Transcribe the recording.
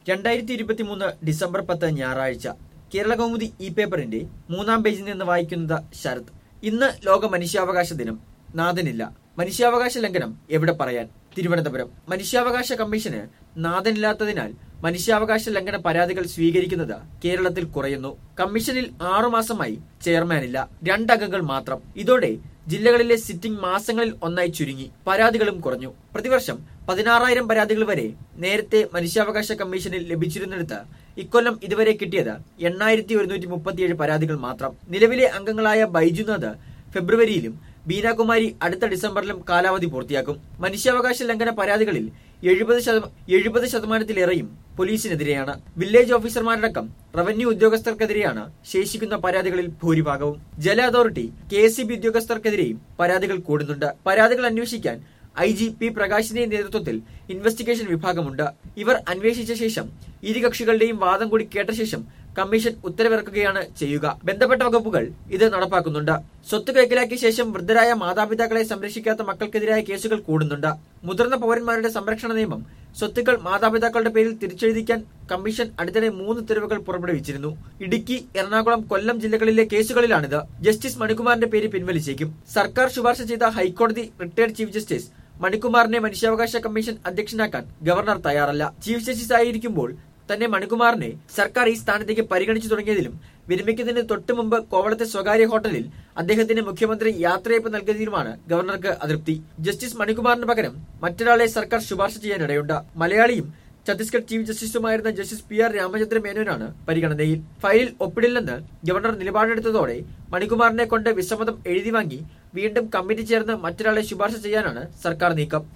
രണ്ടായിരത്തി ഇരുപത്തി മൂന്ന് ഡിസംബർ പത്ത് ഞായറാഴ്ച കേരള കൗമുദി ഇ പേപ്പറിന്റെ മൂന്നാം പേജിൽ നിന്ന് വായിക്കുന്നത് ശരത് ഇന്ന് ലോക മനുഷ്യാവകാശ ദിനം നാഥനില്ല മനുഷ്യാവകാശ ലംഘനം എവിടെ പറയാൻ തിരുവനന്തപുരം മനുഷ്യാവകാശ കമ്മീഷന് നാഥനില്ലാത്തതിനാൽ മനുഷ്യാവകാശ ലംഘന പരാതികൾ സ്വീകരിക്കുന്നത് കേരളത്തിൽ കുറയുന്നു കമ്മീഷനിൽ ആറുമാസമായി ചെയർമാനില്ല രണ്ടംഗങ്ങൾ മാത്രം ഇതോടെ ജില്ലകളിലെ സിറ്റിംഗ് മാസങ്ങളിൽ ഒന്നായി ചുരുങ്ങി പരാതികളും കുറഞ്ഞു പ്രതിവർഷം പതിനാറായിരം പരാതികൾ വരെ നേരത്തെ മനുഷ്യാവകാശ കമ്മീഷനിൽ ലഭിച്ചിരുന്നിടത്ത് ഇക്കൊല്ലം ഇതുവരെ കിട്ടിയത് എണ്ണായിരത്തി ഒരുന്നൂറ്റി മുപ്പത്തിയേഴ് പരാതികൾ മാത്രം നിലവിലെ അംഗങ്ങളായ ബൈജുനാഥ് ഫെബ്രുവരിയിലും ബീനാകുമാരി അടുത്ത ഡിസംബറിലും കാലാവധി പൂർത്തിയാക്കും മനുഷ്യാവകാശ ലംഘന പരാതികളിൽ എഴുപത് ശതമാനം എഴുപത് ശതമാനത്തിലേറെയും പോലീസിനെതിരെയാണ് വില്ലേജ് ഓഫീസർമാരടക്കം റവന്യൂ ഉദ്യോഗസ്ഥർക്കെതിരെയാണ് ശേഷിക്കുന്ന പരാതികളിൽ ഭൂരിഭാഗവും ജല അതോറിറ്റി കെ എസ് ഉദ്യോഗസ്ഥർക്കെതിരെയും പരാതികൾ കൂടുന്നുണ്ട് പരാതികൾ അന്വേഷിക്കാൻ ഐ ജി പി പ്രകാശിന്റെ നേതൃത്വത്തിൽ ഇൻവെസ്റ്റിഗേഷൻ വിഭാഗമുണ്ട് ഇവർ അന്വേഷിച്ച ശേഷം ഇരു കക്ഷികളുടെയും വാദം കൂടി കേട്ട ശേഷം കമ്മീഷൻ ഉത്തരവിറക്കുകയാണ് ചെയ്യുക ബന്ധപ്പെട്ട വകുപ്പുകൾ ഇത് നടപ്പാക്കുന്നുണ്ട് സ്വത്ത് കൈക്കലാക്കിയ ശേഷം വൃദ്ധരായ മാതാപിതാക്കളെ സംരക്ഷിക്കാത്ത മക്കൾക്കെതിരായ കേസുകൾ കൂടുന്നുണ്ട് മുതിർന്ന പൗരന്മാരുടെ സംരക്ഷണ നിയമം സ്വത്തുക്കൾ മാതാപിതാക്കളുടെ പേരിൽ തിരിച്ചെഴുതിക്കാൻ കമ്മീഷൻ അടുത്തിടെ മൂന്ന് ഉത്തരവുകൾ പുറപ്പെടുവിച്ചിരുന്നു ഇടുക്കി എറണാകുളം കൊല്ലം ജില്ലകളിലെ കേസുകളിലാണിത് ജസ്റ്റിസ് മണികുമാറിന്റെ പേര് പിൻവലിച്ചേക്കും സർക്കാർ ശുപാർശ ചെയ്ത ഹൈക്കോടതി റിട്ടയർഡ് ചീഫ് ജസ്റ്റിസ് മണികുമാറിനെ മനുഷ്യാവകാശ കമ്മീഷൻ അധ്യക്ഷനാക്കാൻ ഗവർണർ തയ്യാറല്ല ചീഫ് ജസ്റ്റിസ് ആയിരിക്കുമ്പോൾ തന്നെ മണികുമാറിനെ സർക്കാർ ഈ സ്ഥാനത്തേക്ക് പരിഗണിച്ചു തുടങ്ങിയതിലും വിരമിക്കുന്നതിന് തൊട്ടു മുമ്പ് കോവളത്തെ സ്വകാര്യ ഹോട്ടലിൽ അദ്ദേഹത്തിന് മുഖ്യമന്ത്രി യാത്രയപ്പ് നൽകിയതിലുമാണ് ഗവർണർക്ക് അതൃപ്തി ജസ്റ്റിസ് മണികുമാറിന് പകരം മറ്റൊരാളെ സർക്കാർ ശുപാർശ ചെയ്യാനിടയുണ്ട് മലയാളിയും ഛത്തീസ്ഗഡ് ചീഫ് ജസ്റ്റിസുമായിരുന്ന ജസ്റ്റിസ് പി ആർ രാമചന്ദ്ര മേനോനാണ് പരിഗണനയിൽ ഫയലിൽ ഒപ്പിടില്ലെന്ന് ഗവർണർ നിലപാടെടുത്തതോടെ മണികുമാറിനെ കൊണ്ട് വിസമ്മതം എഴുതി വാങ്ങി വീണ്ടും കമ്മിറ്റി ചേർന്ന് മറ്റൊരാളെ ശുപാർശ ചെയ്യാനാണ് സർക്കാർ നീക്കം